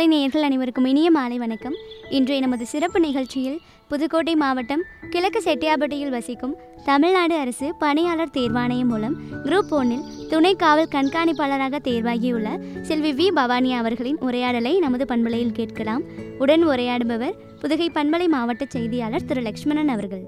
நேயர்கள் அனைவருக்கும் இனிய மாலை வணக்கம் இன்றைய நமது சிறப்பு நிகழ்ச்சியில் புதுக்கோட்டை மாவட்டம் கிழக்கு செட்டியாபட்டியில் வசிக்கும் தமிழ்நாடு அரசு பணியாளர் தேர்வாணையம் மூலம் குரூப் ஒன்னில் துணை காவல் கண்காணிப்பாளராக தேர்வாகியுள்ள செல்வி வி பவானி அவர்களின் உரையாடலை நமது பண்பலையில் கேட்கலாம் உடன் உரையாடுபவர் புதுகை பண்பலை மாவட்ட செய்தியாளர் திரு லக்ஷ்மணன் அவர்கள்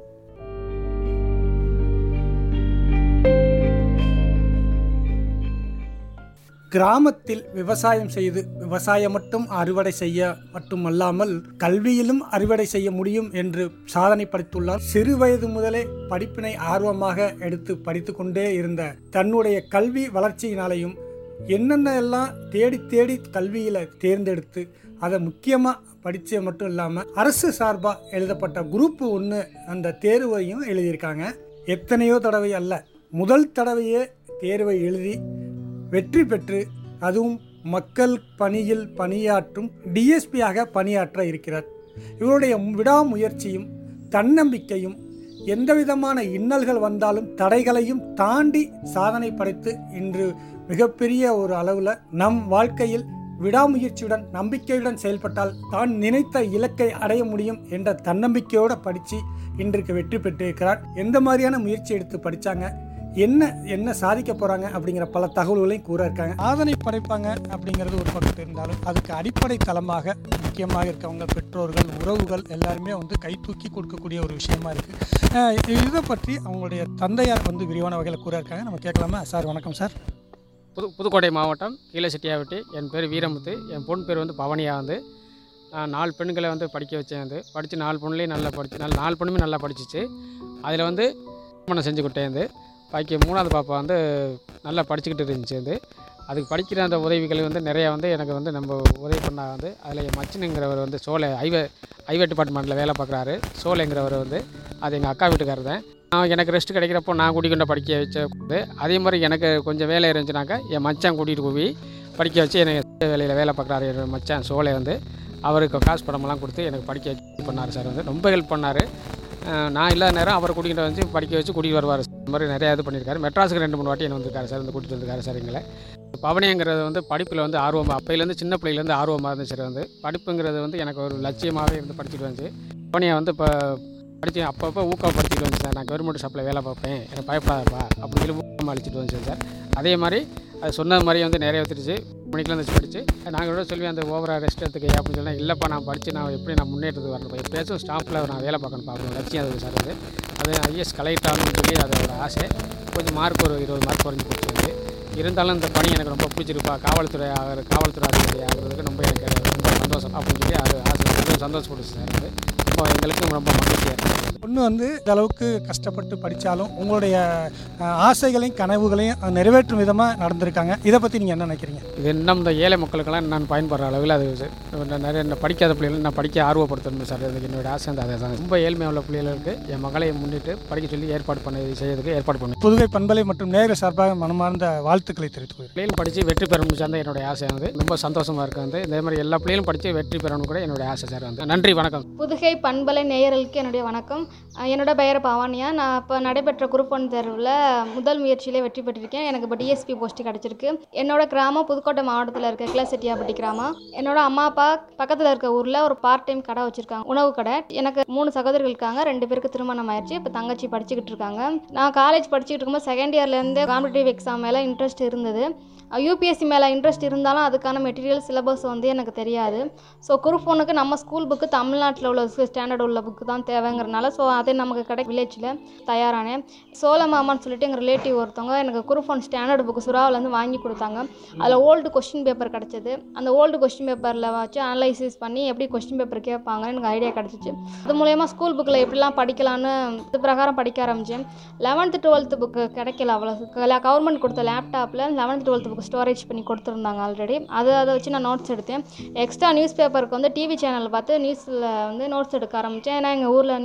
கிராமத்தில் விவசாயம் செய்து விவசாயம் மட்டும் அறுவடை செய்ய மட்டுமல்லாமல் கல்வியிலும் அறுவடை செய்ய முடியும் என்று சாதனை படைத்துள்ளார் சிறு வயது முதலே படிப்பினை ஆர்வமாக எடுத்து படித்து கொண்டே இருந்த தன்னுடைய கல்வி வளர்ச்சியினாலையும் என்னென்ன எல்லாம் தேடி தேடி கல்வியில் தேர்ந்தெடுத்து அதை முக்கியமாக படித்தது மட்டும் இல்லாமல் அரசு சார்பாக எழுதப்பட்ட குரூப் ஒன்று அந்த தேர்வையும் எழுதியிருக்காங்க எத்தனையோ தடவை அல்ல முதல் தடவையே தேர்வை எழுதி வெற்றி பெற்று அதுவும் மக்கள் பணியில் பணியாற்றும் டிஎஸ்பியாக பணியாற்ற இருக்கிறார் இவருடைய விடாமுயற்சியும் தன்னம்பிக்கையும் எந்தவிதமான இன்னல்கள் வந்தாலும் தடைகளையும் தாண்டி சாதனை படைத்து இன்று மிகப்பெரிய ஒரு அளவில் நம் வாழ்க்கையில் விடாமுயற்சியுடன் நம்பிக்கையுடன் செயல்பட்டால் தான் நினைத்த இலக்கை அடைய முடியும் என்ற தன்னம்பிக்கையோடு படித்து இன்றைக்கு வெற்றி பெற்றிருக்கிறார் எந்த மாதிரியான முயற்சி எடுத்து படித்தாங்க என்ன என்ன சாதிக்க போகிறாங்க அப்படிங்கிற பல தகவல்களையும் கூற இருக்காங்க சாதனை படைப்பாங்க அப்படிங்கிறது ஒரு பக்கத்து இருந்தாலும் அதுக்கு அடிப்படை தளமாக முக்கியமாக இருக்கவங்க பெற்றோர்கள் உறவுகள் எல்லாருமே வந்து கை தூக்கி கொடுக்கக்கூடிய ஒரு விஷயமா இருக்குது இதை பற்றி அவங்களுடைய தந்தையார் வந்து விரிவான வகையில் கூற இருக்காங்க நம்ம கேட்கலாமா சார் வணக்கம் சார் புது புதுக்கோட்டை மாவட்டம் கீழே செட்டியாவட்டி என் பேர் வீரமுத்து என் பொண்ணு பேர் வந்து பவனியா வந்து நான் நாலு பெண்களை வந்து படிக்க வச்சேன் வந்து படித்து நாலு பொண்ணுலேயும் நல்லா படிச்சு நாலு நாலு பொண்ணுமே நல்லா படிச்சிச்சு அதில் வந்து திருமணம் செஞ்சு கொடுத்தேன் வந்து பாக்கி மூணாவது பாப்பா வந்து நல்லா படிச்சுக்கிட்டு இருந்துச்சு வந்து அதுக்கு படிக்கிற அந்த உதவிகள் வந்து நிறையா வந்து எனக்கு வந்து நம்ம உதவி பண்ணா வந்து அதில் என் மச்சினுங்கிறவர் வந்து சோலை ஐவே ஐவே டிபார்ட்மெண்ட்டில் வேலை பார்க்குறாரு சோலைங்கிறவர் வந்து அது எங்கள் அக்கா வீட்டுக்காரர் தான் நான் எனக்கு ரெஸ்ட் கிடைக்கிறப்போ நான் கூட்டிக் கொண்டு படிக்க வச்ச அதே மாதிரி எனக்கு கொஞ்சம் வேலை இருந்துச்சுனாக்கா என் மச்சான் கூட்டிகிட்டு போய் படிக்க வச்சு எனக்கு வேலையில் வேலை பார்க்குறாரு என் மச்சான் சோலை வந்து அவருக்கு காசு பணமெல்லாம் கொடுத்து எனக்கு படிக்க பண்ணார் சார் வந்து ரொம்ப ஹெல்ப் பண்ணார் நான் இல்லாத நேரம் அவரை கூட்டிகிட்டு வந்து படிக்க வச்சு கூட்டிகிட்டு வருவார் இந்த மாதிரி நிறையா இது பண்ணியிருக்காரு மெட்ராஸுக்கு ரெண்டு மூணு வாட்டி என்ன வந்திருக்காரு சார் வந்து கூட்டிகிட்டு வந்திருக்காரு சார் எங்களை பவனிங்கிறது வந்து படிப்பில் வந்து ஆர்வமாக அப்பையிலேருந்து சின்ன பிள்ளையிலேருந்து ஆர்வமாக இருந்துச்சு சார் வந்து படிப்புங்கிறது வந்து எனக்கு ஒரு லட்சியமாகவே இருந்து படிச்சுட்டு வந்துச்சு பவனியை வந்து இப்போ படித்து அப்பப்போ ஊக்கப்படுத்திட்டு வந்துச்சு சார் நான் கவர்மெண்ட் ஷாப்பில் வேலை பார்ப்பேன் எனக்கு பயப்படாதப்பா அப்படின்னு சொல்லி ஊக்கமாக அழிச்சிட்டு வந்துச்சு சார் அதே மாதிரி அது சொன்ன மாதிரி வந்து நிறைய வந்துருச்சு மணிக்கெலாம் வந்துச்சு படித்து நாங்கள் கூட சொல்லி அந்த ஓவராக ரெஸ்ட் எடுத்துக்க அப்படின்னு சொன்னால் இல்லைப்பா நான் படித்து நான் எப்படி நான் முன்னேற்றத்துக்கு வரணும் எப்பயாச்சும் ஸ்டாஃபில் நான் வேலை பார்க்கணும் பார்க்கணும் லட்சியம் அது சார் அது அது ஐஎஸ் கலெக்டர் ஆகணும்னு சொல்லி அதோட ஆசை கொஞ்சம் மார்க் ஒரு இருபது மார்க் குறைஞ்சி போச்சு வந்து இருந்தாலும் இந்த பணி எனக்கு ரொம்ப பிடிச்சிருப்பா காவல்துறை ஆகிற காவல்துறை அதிகாரி ஆகிறதுக்கு ரொம்ப எனக்கு ரொம்ப சந்தோஷம் அப்படின்னு சொல்லி அது ஆசை ரொம்ப சந்தோஷப்பட்டுச்சு சார் அது ரொம்ப எங்களுக்கும் ரொம்ப மகிழ்ச்சியாக இருக்குது பொண்ணு வந்து இந்த அளவுக்கு கஷ்டப்பட்டு படித்தாலும் உங்களுடைய அஹ், ஆசைகளையும் கனவுகளையும் நிறைவேற்றும் விதமாக நடந்திருக்காங்க இதை பற்றி நீங்கள் என்ன நினைக்கிறீங்க இது இன்னும் இந்த ஏழை மக்களுக்கெல்லாம் நான் பயன்படுற அளவில் அது இது. நான் நிறைய இந்த படிக்காத பிள்ளைகளை நான் படிக்க ஆர்வப்படுத்தணும் சார் அதுக்கு என்னோட ஆசை அந்த அதை தான் ரொம்ப ஏழ்மையாக உள்ள பிள்ளைகளுக்கு என் மகளை முன்னிட்டு படிக்க சொல்லி ஏற்பாடு பண்ண செய்யறதுக்கு ஏற்பாடு பண்ணேன் புதுகை பண்பலை மற்றும் நேர்கள் சார்பாக மனமார்ந்த வாழ்த்துக்களை தெரிவித்துக் கொள்கிறேன் பிள்ளைகளும் படித்து வெற்றி பெறணும் சார் தான் என்னோட ஆசை வந்து ரொம்ப சந்தோஷமாக இருக்குது வந்து இதே மாதிரி எல்லா பிள்ளைகளும் படித்து வெற்றி பெறணும் கூட என்னோட ஆசை சார் வந்து நன்றி வணக்கம் புதுகை பண்பலை நேயர்களுக்கு என்னுடைய வணக்கம் அஹ் என்னோட பெயர் பவானியா நான் இப்போ நடைபெற்ற குரூப் ஒன் தேர்வில் முதல் முயற்சியிலே வெற்றி பெற்றிருக்கேன் எனக்கு இப்போ டிஎஸ்பி போஸ்ட் கிடச்சிருக்கு என்னோட கிராமம் புதுக்கோட்டை மாவட்டத்தில் இருக்க கிளசெட்டியாப்பட்டி கிராமம் என்னோட அம்மா அப்பா பக்கத்தில் இருக்க ஊரில் ஒரு பார்ட் டைம் கடை வச்சுருக்காங்க உணவு கடை எனக்கு மூணு சகோதரிகள் இருக்காங்க ரெண்டு பேருக்கு திருமணம் ஆயிடுச்சு இப்போ தங்கச்சி படிச்சுக்கிட்டு இருக்காங்க நான் காலேஜ் படிச்சுக்கிட்டு இருக்கும்போது செகண்ட் இயர்லேருந்து காம்படிட்டிவ் எக்ஸாம் மேலே இன்ட்ரெஸ்ட் இருந்தது யூபிஎஸ்சி மேலே இன்ட்ரெஸ்ட் இருந்தாலும் அதுக்கான மெட்டீரியல் சிலபஸ் வந்து எனக்கு தெரியாது ஸோ குரூப் ஒன்றுக்கு நம்ம ஸ்கூல் புக்கு தமிழ்நாட்டில் உள்ள ஸ்டாண்டர்ட் உள்ள புக்கு தான் தேவைங்கிறனால ஸோ அது நமக்கு கடை வில்லேஜில் தயாரானேன் சோழ மாமான்னு சொல்லிட்டு எங்கள் ரிலேட்டிவ் ஒருத்தவங்க எனக்கு குரூப் ஒன் ஸ்டாண்டர்ட் புக்கு சுறாவிலேருந்து வாங்கி கொடுத்தாங்க அதில் ஓல்டு கொஸ்டின் பேப்பர் கிடச்சிது அந்த ஓல்டு கொஸ்டின் பேப்பரில் வச்சு அனலைசிஸ் பண்ணி எப்படி கொஸ்டின் பேப்பர் கேட்பாங்கன்னு எனக்கு ஐடியா கிடச்சிச்சு அது மூலயமா ஸ்கூல் புக்கில் எப்படிலாம் படிக்கலான்னு இது பிரகாரம் படிக்க ஆரம்பித்தேன் லெவன்த்து டுவெல்த்து புக்கு கிடைக்கல அவ்வளோ கவர்மெண்ட் கொடுத்த லேப்டாப்பில் லெவன்த்து டுவெல்த்து புக்கு ஸ்டோரேஜ் பண்ணி கொடுத்துருந்தாங்க ஆல்ரெடி அது அதை வச்சு நான் நோட்ஸ் எடுத்தேன் எக்ஸ்ட்ரா நியூஸ் பேப்பருக்கு வந்து டிவி சேனல் பார்த்து நியூஸில் வந்து நோட்ஸ் எடுக்க ஆரம்பித்தேன் ஏன்னா எங்கள் ஊரில் நியூஸ் பேப்பர்லாம்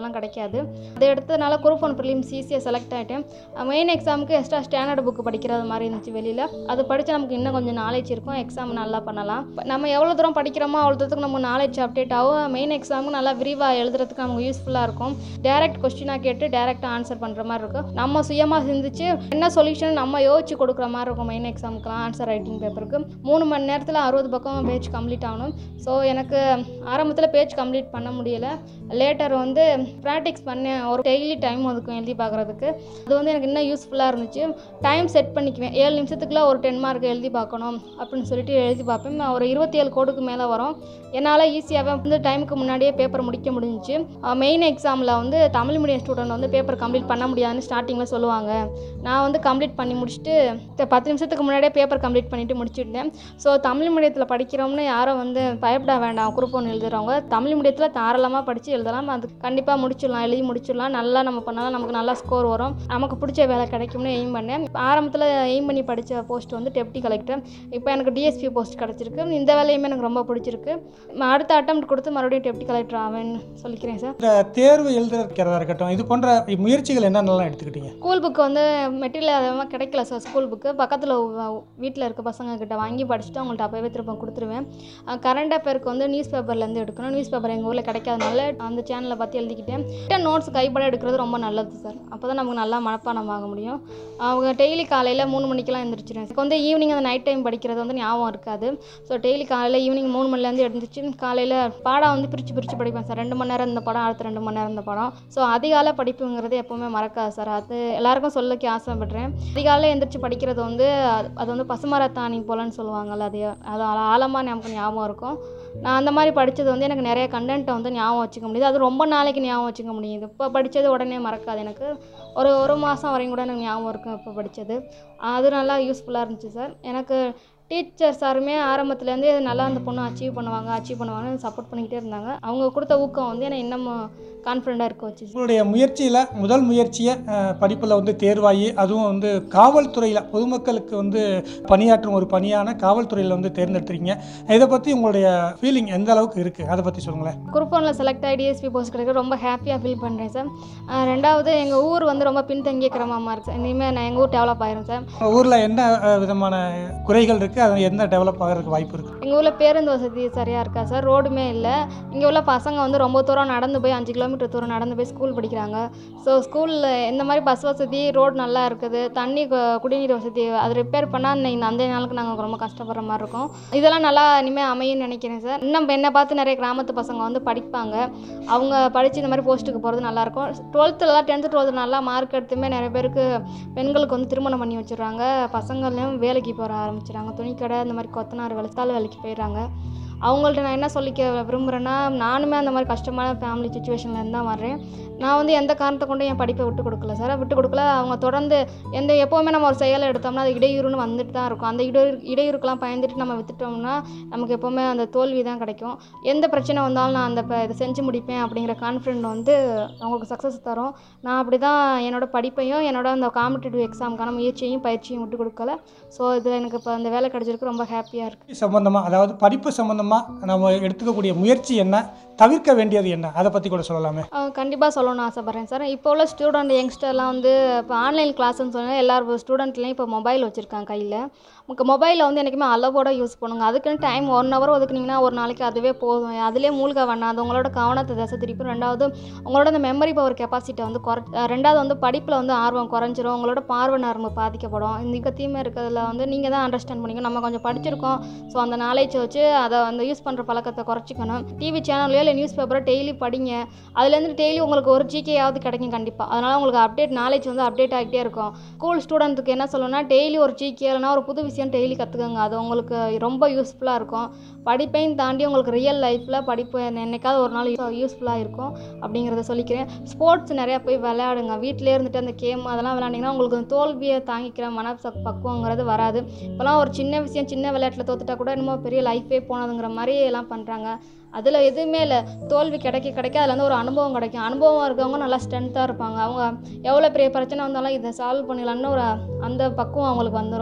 அதெல்லாம் கிடைக்காது அதை எடுத்ததுனால குரூப் ஒன் ப்ரிலிம்ஸ் ஈஸியாக செலக்ட் ஆகிட்டேன் மெயின் எக்ஸாமுக்கு எக்ஸ்ட்ரா ஸ்டாண்டர்ட் புக் படிக்கிறது மாதிரி இருந்துச்சு வெளியில் அது படித்தா நமக்கு இன்னும் கொஞ்சம் நாலேஜ் இருக்கும் எக்ஸாம் நல்லா பண்ணலாம் இப்ப நம்ம எவ்வளோ தூரம் படிக்கிறோமோ அவ்வளோ தூரத்துக்கு நம்ம நாலேஜ் அப்டேட் ஆகும் மெயின் எக்ஸாமுக்கு நல்லா விரிவாக எழுதுறதுக்கு நமக்கு யூஸ்ஃபுல்லாக இருக்கும் டேரக்ட் கொஸ்டினாக கேட்டு டேரெக்டாக ஆன்சர் பண்ணுற மாதிரி இருக்கும் நம்ம சுயமாக சிந்திச்சு என்ன சொல்யூஷன் நம்ம யோசிச்சு கொடுக்குற மாதிரி இருக்கும் மெயின் எக்ஸாமுக்குலாம் ஆன்சர் ரைட்டிங் பேப்பருக்கு மூணு மணி நேரத்தில் அறுபது பக்கம் பேஜ் கம்ப்ளீட் ஆகணும் ஸோ எனக்கு ஆரம்பத்தில் பேஜ் கம்ப்ளீட் பண்ண முடியல லேட்டர் வந்து ப்ராக்டிக்ஸ் பண்ணேன் ஒரு டெய்லி டைம் ஒதுக்கும் எழுதி பார்க்குறதுக்கு அது வந்து எனக்கு இன்னும் யூஸ்ஃபுல்லாக இருந்துச்சு டைம் செட் பண்ணிக்குவேன் ஏழு நிமிஷத்துக்குள்ள ஒரு டென் மார்க் எழுதி பார்க்கணும் அப்படின்னு சொல்லிட்டு எழுதி பார்ப்பேன் நான் ஒரு இருபத்தி ஏழு கோடுக்கு மேலே வரும் என்னால் ஈஸியாகவே வந்து டைமுக்கு முன்னாடியே பேப்பர் முடிக்க முடிஞ்சுச்சு மெயின் எக்ஸாமில் வந்து தமிழ் மீடியம் ஸ்டூடெண்ட் வந்து பேப்பர் கம்ப்ளீட் பண்ண முடியாதுன்னு ஸ்டார்டிங்கில் சொல்லுவாங்க நான் வந்து கம்ப்ளீட் பண்ணி முடிச்சுட்டு த- பத்து நிமிஷத்துக்கு முன்னாடியே பேப்பர் கம்ப்ளீட் பண்ணிவிட்டு முடிச்சுட்டேன் ஸோ தமிழ் மீடியத்தில் படிக்கிறோம்னு யாரும் வந்து பயப்பட வேண்டாம் குரூப் ஒன்று எழுதுறவங்க தமிழ் மீடியத்தில் தாராளமாக படித்து எழுதலாம் அது கண்டிப்பாக முடிச்சிடலாம் எழுதி முடிச்சிடலாம் நல்லா நம்ம பண்ணாலும் நமக்கு நல்லா ஸ்கோர் வரும் நமக்கு பிடிச்ச வேலை கிடைக்கும்னு எய்ம் பண்ணேன் ஆரம்பத்தில் எய்ம் பண்ணி படித்த போஸ்ட் வந்து டெப்டி கலெக்டர் இப்போ எனக்கு டிஎஸ்பி போஸ்ட் கிடச்சிருக்கு இந்த வேலையுமே எனக்கு ரொம்ப பிடிச்சிருக்கு ம- அடுத்த அட்டம் கொடுத்து மறுபடியும் டெப்டி கலெக்டர் ஆவேன்னு சொல்லிக்கிறேன் சார் இந்த தேர்வு எழுதுறதுக்கிறதா இருக்கட்டும் இது போன்ற முயற்சிகள் என்னென்னலாம் எடுத்துக்கிட்டீங்க ஸ்கூல் புக்கு வந்து மெட்டீரியல் அதிகமாக கிடைக்கல சார் ஸ்கூல் புக்கு பக்கத்தில் வீட்டில் இருக்க பசங்க கிட்ட வாங்கி படிச்சுட்டு அவங்கள்ட்ட அப்போவே திரும்ப கொடுத்துருவேன் கரண்ட் அஃபேருக்கு வந்து நியூஸ் பேப்பர்லேருந்து எடுக்கணும் நியூஸ் பேப்பர் எங்கள் ஊரில் கிடைக்காதனால அந்த சேனலை பார்த்து எழுதிக்கிட்டேன் ரிட்டன் நோட்ஸ் கைப்பட எடுக்கிறது ரொம்ப நல்லது சார் அப்போ தான் நமக்கு நல்லா மனப்பாடம் ஆக முடியும் அவங்க டெய்லி காலையில் மூணு மணிக்கெல்லாம் எழுந்திரிச்சிருவேன் எனக்கு வந்து ஈவினிங் அந்த நைட் டைம் படிக்கிறது வந்து ஞாபகம் இருக்காது ஸோ டெய்லி காலையில் ஈவினிங் மூணு மணிலேருந்து எழுந்திரிச்சு காலையில் பாடம் வந்து பிரித்து பிரித்து படிப்பேன் சார் ரெண்டு மணி நேரம் இந்த படம் அடுத்த ரெண்டு மணி நேரம் இந்த படம் ஸோ அதிகாலை படிப்புங்கிறது எப்போவுமே மறக்காது சார் அது எல்லாருக்கும் சொல்லக்கு ஆசைப்படுறேன் அதிகாலை எந்திரிச்சு படிக்கிறது வந்து அது- அது வந்து பசுமரத்தாணி போலன்னு சொல்லுவாங்கல்ல அது அது ஆழமாக நமக்கு ஞாபகம் இருக்கும் நான் அந்த மாதிரி படித்தது வந்து எனக்கு நிறைய கண்டென்ட்டை வந்து ஞாபகம் வச்சுக்க முடியுது அது ரொம்ப நாளைக்கு ஞாபகம் வச்சுக்க முடியுது இப்போ படித்தது உடனே மறக்காது எனக்கு ஒரு ஒரு மாதம் வரையும் கூட எனக்கு ஞாபகம் இருக்கும் இப்போ படித்தது அது நல்லா யூஸ்ஃபுல்லாக இருந்துச்சு சார் எனக்கு டீச்சர்ஸ் யாருமே ஆரம்பத்துலேருந்தே நல்லா அந்த பொண்ணு அச்சீவ் பண்ணுவாங்க அச்சீவ் பண்ணுவாங்கன்னு சப்போர்ட் பண்ணிக்கிட்டே இருந்தாங்க அவங்க கொடுத்த ஊக்கம் வந்து என்னை இன்னமும் கான்ஃபிடண்ட்டாக இருக்க வச்சு உங்களுடைய முயற்சியில் முதல் முயற்சியை படிப்பில் வந்து தேர்வாகி அதுவும் வந்து காவல்துறையில் பொதுமக்களுக்கு வந்து பணியாற்றும் ஒரு பணியான காவல்துறையில் வந்து தேர்ந்தெடுத்துருக்கீங்க இதை பற்றி உங்களுடைய ஃபீலிங் எந்த அளவுக்கு இருக்குது அதை பற்றி சொல்லுங்களேன் குரூப் ஒன்றில் செலக்ட் ஆகி டிஎஸ்பி போஸ்ட் கிடைக்க ரொம்ப ஹாப்பியாக ஃபீல் பண்ணுறேன் சார் அஹ் ரெண்டாவது எங்கள் ஊர் வந்து ரொம்ப பின்தங்கிய கிராமமாக இருக்குது சார் இனிமேல் நான் எங்கள் ஊர் டெவலப் ஆயிரும் சார் உங்கள் ஊரில் என்ன அஹ், விதமான குறைகள் இருக்குது அது என்ன டெவலப் ஆகிறதுக்கு வாய்ப்பு இருக்குது எங்கள் ஊரில் பேருந்து வசதி சரியாக இருக்கா சார் ரோடுமே இல்லை இங்கே உள்ள பசங்க வந்து ரொம்ப தூரம் நடந்து போய் அஞ்சு கிலோமீட்டர் தூரம் நடந்து போய் ஸ்கூல் படிக்கிறாங்க ஸோ ஸ்கூலில் இந்த மாதிரி பஸ் வசதி ரோடு நல்லா இருக்குது தண்ணி கு- குடிநீர் வசதி அது ரிப்பேர் பண்ணால் இன்னைக்கு அந்த நாளுக்கு நாங்கள் ரொம்ப கஷ்டப்படுற மாதிரி இருக்கும் இதெல்லாம் நல்லா இனிமேல் அமையும்னு நினைக்கிறேன் சார் இன்னும் என்னை பார்த்து நிறைய கிராமத்து பசங்க வந்து படிப்பாங்க அவங்க படித்து இந்த மாதிரி போஸ்ட்டுக்கு போகிறது நல்லாயிருக்கும் டுவெல்த்துலலாம் டென்த்து டுவெல்த்து நல்லா மார்க் எடுத்துமே நிறைய பேருக்கு பெண்களுக்கு வந்து திருமணம் பண்ணி வச்சிடுறாங்க பசங்களையும் வேலைக்கு போக ஆரம்பிச்சிடுறாங்க துணிக்கடை இந்த மாதிரி கொத்தனார் வேலை தாள் வேலைக்கு போயிடுறாங்க அவங்கள்ட்ட நான் என்ன சொல்லிக்க விரும்புகிறேன்னா நானுமே அந்த மாதிரி கஷ்டமான ஃபேமிலி சுச்சுவேஷன்லேருந்து தான் வர்றேன் நான் வந்து எந்த காரணத்தை கொண்டும் என் படிப்பை விட்டு கொடுக்கல சார் விட்டு கொடுக்கல அவங்க தொடர்ந்து எந்த எப்போவுமே நம்ம ஒரு செயலை எடுத்தோம்னா அது இடையூறுன்னு வந்துட்டு தான் இருக்கும் அந்த இடையூறு இடையூறுக்கெல்லாம் பயந்துட்டு நம்ம வித்துட்டோம்னா நமக்கு எப்போவுமே அந்த தோல்வி தான் கிடைக்கும் எந்த பிரச்சனை வந்தாலும் நான் அந்த ப- இதை செஞ்சு முடிப்பேன் அப்படிங்கிற கான்ஃபிடென்ட் வந்து அவங்களுக்கு சக்ஸஸ் தரும் நான் அப்படி தான் என்னோட படிப்பையும் என்னோட அந்த காம்படிட்டிவ் எக்ஸாமுக்கான முயற்சியையும் பயிற்சியும் விட்டு கொடுக்கல ஸோ இதில் எனக்கு இப்போ அந்த வேலை கிடைச்சிருக்கு ரொம்ப ஹாப்பியாக இருக்குது சம்பந்தமாக அதாவது படிப்பு சம்பந்தமாக நம்ம எடுத்துக்கக்கூடிய முயற்சி என்ன தவிர்க்க வேண்டியது என்ன அதை பற்றி கூட சொல்லலாமே கண்டிப்பாக சொல்லணும்னு ஆசைப்பட்றேன் சார் இப்போ உள்ள ஸ்டூடெண்ட் யங்ஸ்டர்லாம் வந்து இப்போ ஆன்லைன் கிளாஸ்னு சொன்னால் எல்லாரும் ஸ்டூடெண்ட்லேயும் இப்போ மொபைல் வச்சுருக்காங்க கையில் உங்களுக்கு மொபைலில் வந்து என்றைக்குமே அளவோட யூஸ் பண்ணுங்க அதுக்குன்னு டைம் ஒன் ஹவர் ஒதுக்குனீங்கன்னா ஒரு நாளைக்கு அதுவே போதும் அதிலே மூழ்க வேண்டாம் அது உங்களோட கவனத்தை திசை திருப்பி ரெண்டாவது உங்களோட அந்த மெமரி பவர் கெப்பாசிட்டி வந்து குறை அஹ் ரெண்டாவது வந்து படிப்பில் வந்து ஆர்வம் குறைஞ்சிரும் உங்களோட பார்வை நரம்பு பாதிக்கப்படும் இந்த தீமை இருக்கிறதுல வந்து நீங்கள் தான் அண்டர்ஸ்டாண்ட் பண்ணிக்கணும் நம்ம கொஞ்சம் படிச்சிருக்கோம் ஸோ அந்த நாலேஜை வச்சு அதை அந்த யூஸ் பண்ணுற பழக்கத்தை குறைச்சிக்கணும் டிவி சேனல்லையோ இல்லை நியூஸ் பேப்பரோ டெய்லி படிங்க அதுலேருந்து டெய்லி உங்களுக்கு ஒரு ஜிகேயாவது கிடைக்கும் கண்டிப்பாக அதனால் உங்களுக்கு அப்டேட் நாலேஜ் வந்து அப்டேட் ஆகிட்டே இருக்கும் ஸ்கூல் ஸ்டூடெண்ட்டுக்கு என்ன சொல்லணும்னா டெய்லி ஒரு ஜிகே இல்லைனா ஒரு புது விஷயம் டெய்லி கற்றுக்கோங்க அது உங்களுக்கு ரொம்ப யூஸ்ஃபுல்லாக இருக்கும் படிப்பையும் தாண்டி உங்களுக்கு ரியல் லைஃப்பில் படிப்பு என்னைக்காவது ஒரு நாள் யூஸ்ஃபுல்லாக இருக்கும் அப்படிங்கிறத சொல்லிக்கிறேன் ஸ்போர்ட்ஸ் நிறையா போய் விளையாடுங்க வீட்டிலே இருந்துட்டு அந்த கேம் அதெல்லாம் விளையாண்டிங்கன்னா உங்களுக்கு அந்த தோல்வியை தாங்கிக்கிற மன சக்- பக்குவங்கிறது வராது இப்போலாம் ஒரு சின்ன விஷயம் சின்ன விளையாட்டில் தோத்துட்டா கூட என்னமோ பெரிய லைஃபே போனதுங்கிற மாதிரி எல்லாம் பண்ணுறாங்க அதில் எதுவுமே இல்லை தோல்வி கிடைக்க கிடைக்க அதில் வந்து ஒரு அனுபவம் கிடைக்கும் அனுபவம் இருக்கவங்க நல்லா ஸ்ட்ரென்த்தாக இருப்பாங்க அவங்க எவ்வளோ பெரிய பிரச்சனை வந்தாலும் இதை சால்வ் பண்ணிடலான்னு ஒரு அந்த பக்குவம் அவங்களுக்கு வந்துடும்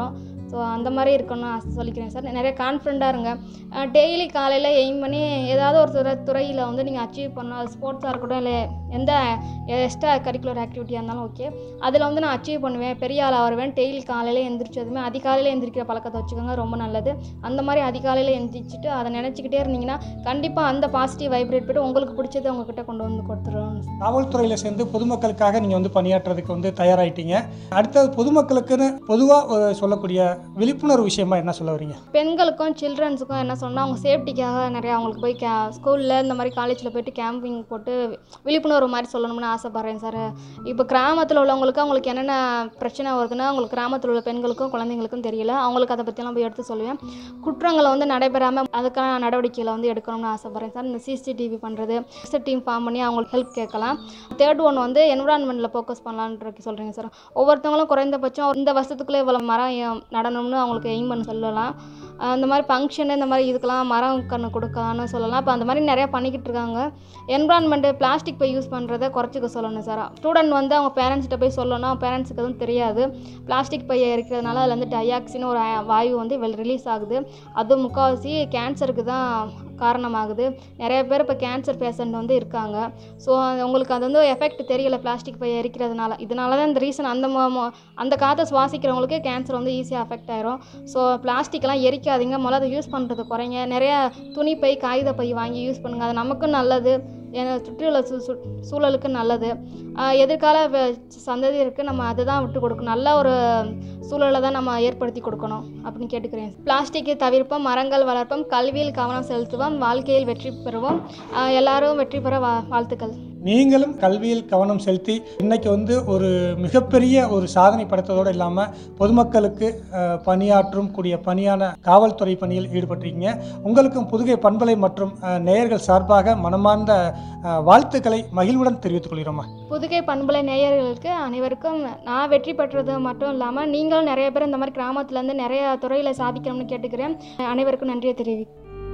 ஸோ அந்த மாதிரி இருக்கணும்னு ஆசை சொல்லிக்கிறேன் சார் நிறைய கான்ஃபிடண்ட்டாக இருங்க டெய்லி காலையில் எய்ம் பண்ணி ஏதாவது ஒரு துறை துறையில் வந்து நீங்கள் அச்சீவ் பண்ணணும் ஸ்போர்ட்ஸாக இருக்கட்டும் இல்லை எந்த எக்ஸ்ட்ரா கரிக்குலர் ஆக்டிவிட்டியாக இருந்தாலும் ஓகே அதில் வந்து நான் அச்சீவ் பண்ணுவேன் பெரிய ஆள் வருவேன் டெய்லி காலையில் எந்திரிச்சதுமே அதிகாலையில் எந்திரிக்கிற பழக்கத்தை வச்சுக்கோங்க ரொம்ப நல்லது அந்த மாதிரி அதிகாலையில் எந்திரிச்சிட்டு அதை நினச்சிக்கிட்டே இருந்தீங்கன்னா கண்டிப்பாக அந்த பாசிட்டிவ் வைப்ரேட் போய்ட்டு உங்களுக்கு பிடிச்சதை உங்ககிட்ட கொண்டு வந்து கொடுத்துருவோம் காவல்துறையில் சேர்ந்து பொதுமக்களுக்காக நீங்கள் வந்து பணியாற்றுறதுக்கு வந்து தயாராயிட்டீங்க அடுத்தது பொதுமக்களுக்குன்னு பொதுவாக சொல்லக்கூடிய விழிப்புணர்வு விஷயமா என்ன சொல்ல வரீங்க பெண்களுக்கும் சில்ட்ரன்ஸுக்கும் என்ன சொன்னால் அவங்க சேஃப்டிக்காக நிறையா அவங்களுக்கு போய் கே ஸ்கூலில் இந்த மாதிரி காலேஜில் போயிட்டு கேம்பிங் போட்டு விழிப்புணர்வு மாதிரி சொல்லணும்னு ஆசைப்பட்றேன் சார் இப்போ கிராமத்தில் உள்ளவங்களுக்கு அவங்களுக்கு என்னென்ன பிரச்சனை வருதுன்னா அவங்களுக்கு கிராமத்தில் உள்ள பெண்களுக்கும் குழந்தைங்களுக்கும் தெரியல அவங்களுக்கு அதை பற்றிலாம் போய் எடுத்து சொல்லுவேன் குற்றங்களை வந்து நடைபெறாமல் அதுக்கான நடவடிக்கைகளை வந்து எடுக்கணும்னு ஆசைப்பட்றேன் சார் இந்த சிசிடிவி பண்ணுறது டீம் ஃபார்ம் பண்ணி அவங்களுக்கு ஹெல்ப் கேட்கலாம் தேர்ட் ஒன் வந்து என்விரான்மெண்ட்டில் ஃபோக்கஸ் பண்ணலான்ட்டு சொல்கிறீங்க சார் ஒவ்வொருத்தவங்களும் குறைந்தபட்சம் இந்த வருஷத்துக்குள்ளே இவ்வளோ மரம் ஏ- நடணும்னு அவங்களுக்கு எய்ம் பண்ண சொல்லலாம் அஹ் இந்த மாதிரி ஃபங்க்ஷன் இந்த மாதிரி இதுக்கெல்லாம் மரம் கன்று கொடுக்கலான்னு சொல்லலாம் இப்போ அந்த மாதிரி நிறையா பண்ணிக்கிட்டு இருக்காங்க என்விரான்மெண்ட்டு பிளாஸ்டிக் பை யூஸ் பண்ணுறதை குறைச்சிக்க சொல்லணும் சார் ஸ்டூடெண்ட் வந்து அவங்க பேரண்ட்ஸ்கிட்ட போய் சொல்லணும் பேரண்ட்ஸுக்கு எதுவும் தெரியாது பிளாஸ்டிக் பையை இருக்கிறதுனால அதில் வந்து டயாக்சின்னு ஒரு அ- வாயு வந்து வெல் ரிலீஸ் ஆகுது அது முக்கால்வாசி கேன்சருக்கு தான் காரணமாகுது நிறைய பேர் இப்போ கேன்சர் பேஷண்ட் வந்து இருக்காங்க ஸோ உங்களுக்கு அது வந்து எஃபெக்ட் தெரியல பிளாஸ்டிக் பை எரிக்கிறதுனால இதனால தான் இந்த ரீசன் அந்த ம- ம- அந்த காற்றை சுவாசிக்கிறவங்களுக்கு கேன்சர் வந்து ஈஸியாக அஃபெக்ட் ஆயிரும் ஸோ பிளாஸ்டிக்லாம் எரிக்காதீங்க முதல்ல அதை யூஸ் பண்ணுறது குறைங்க நிறைய துணி பை காகித பை வாங்கி யூஸ் பண்ணுங்கள் அது நமக்கும் நல்லது ஏன்னா சுற்றியுள்ள சூ சூ- சூழலுக்கு நல்லது ஆஹ் எதிர்கால வ- சந்ததியருக்கு நம்ம அதை தான் விட்டு கொடுக்கணும் நல்ல ஒரு சூழலை தான் நம்ம ஏற்படுத்தி கொடுக்கணும் அப்படின்னு கேட்டுக்கிறேன் பிளாஸ்டிக்கை தவிர்ப்போம் மரங்கள் வளர்ப்போம் கல்வியில் கவனம் செலுத்துவோம் வாழ்க்கையில் வெற்றி பெறுவோம் ஆஹ் எல்லாரும் வெற்றி பெற வா வாழ்த்துக்கள் நீங்களும் கல்வியில் கவனம் செலுத்தி இன்னைக்கு வந்து ஒரு மிகப்பெரிய ஒரு சாதனை படைத்ததோடு இல்லாமல் பொதுமக்களுக்கு அஹ், பணியாற்றும் கூடிய பணியான காவல்துறை பணியில் ஈடுபட்டிருக்கீங்க உங்களுக்கும் புதுகை பண்பலை மற்றும் அஹ், நேயர்கள் சார்பாக மனமார்ந்த அஹ், வாழ்த்துக்களை மகிழ்வுடன் தெரிவித்துக் கொள்கிறோமா புதுகை பண்பலை நேயர்களுக்கு அனைவருக்கும் நான் வெற்றி பெற்றது மட்டும் இல்லாமல் நீங்களும் நிறைய பேர் இந்த மாதிரி கிராமத்துலேருந்து நிறைய துறையில் சாதிக்கணும்னு கேட்டுக்கிறேன் அனைவருக்கும் நன்றியை தெரிவி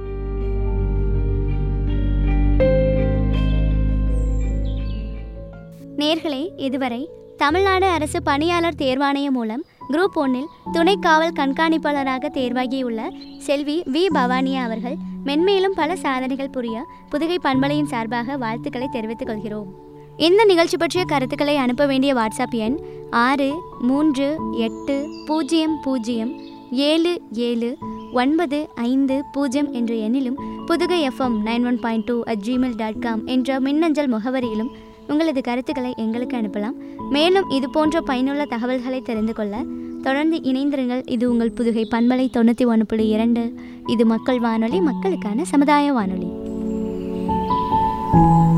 நேர்களே இதுவரை தமிழ்நாடு அரசு பணியாளர் தேர்வாணையம் மூலம் குரூப் ஒன்றில் துணை காவல் கண்காணிப்பாளராக தேர்வாகியுள்ள செல்வி வி பவானியா அவர்கள் மென்மேலும் பல சாதனைகள் புரிய புதுகை பண்பலையின் சார்பாக வாழ்த்துக்களை தெரிவித்துக் கொள்கிறோம் இந்த நிகழ்ச்சி பற்றிய கருத்துக்களை அனுப்ப வேண்டிய வாட்ஸ்அப் எண் ஆறு மூன்று எட்டு பூஜ்ஜியம் பூஜ்ஜியம் ஏழு ஏழு ஒன்பது ஐந்து பூஜ்ஜியம் என்ற எண்ணிலும் Pudugai FM nine one point two at Gmail dot com என்ற மின்னஞ்சல் முகவரியிலும் உங்களது கருத்துக்களை எங்களுக்கு அனுப்பலாம் மேலும் இது போன்ற பயனுள்ள தகவல்களை தெரிந்து கொள்ள தொடர்ந்து இணைந்திருங்கள் இது உங்கள் புதுகை பண்பலை தொண்ணூற்றி ஒன்று புள்ளி இரண்டு இது மக்கள் வானொலி மக்களுக்கான சமுதாய வானொலி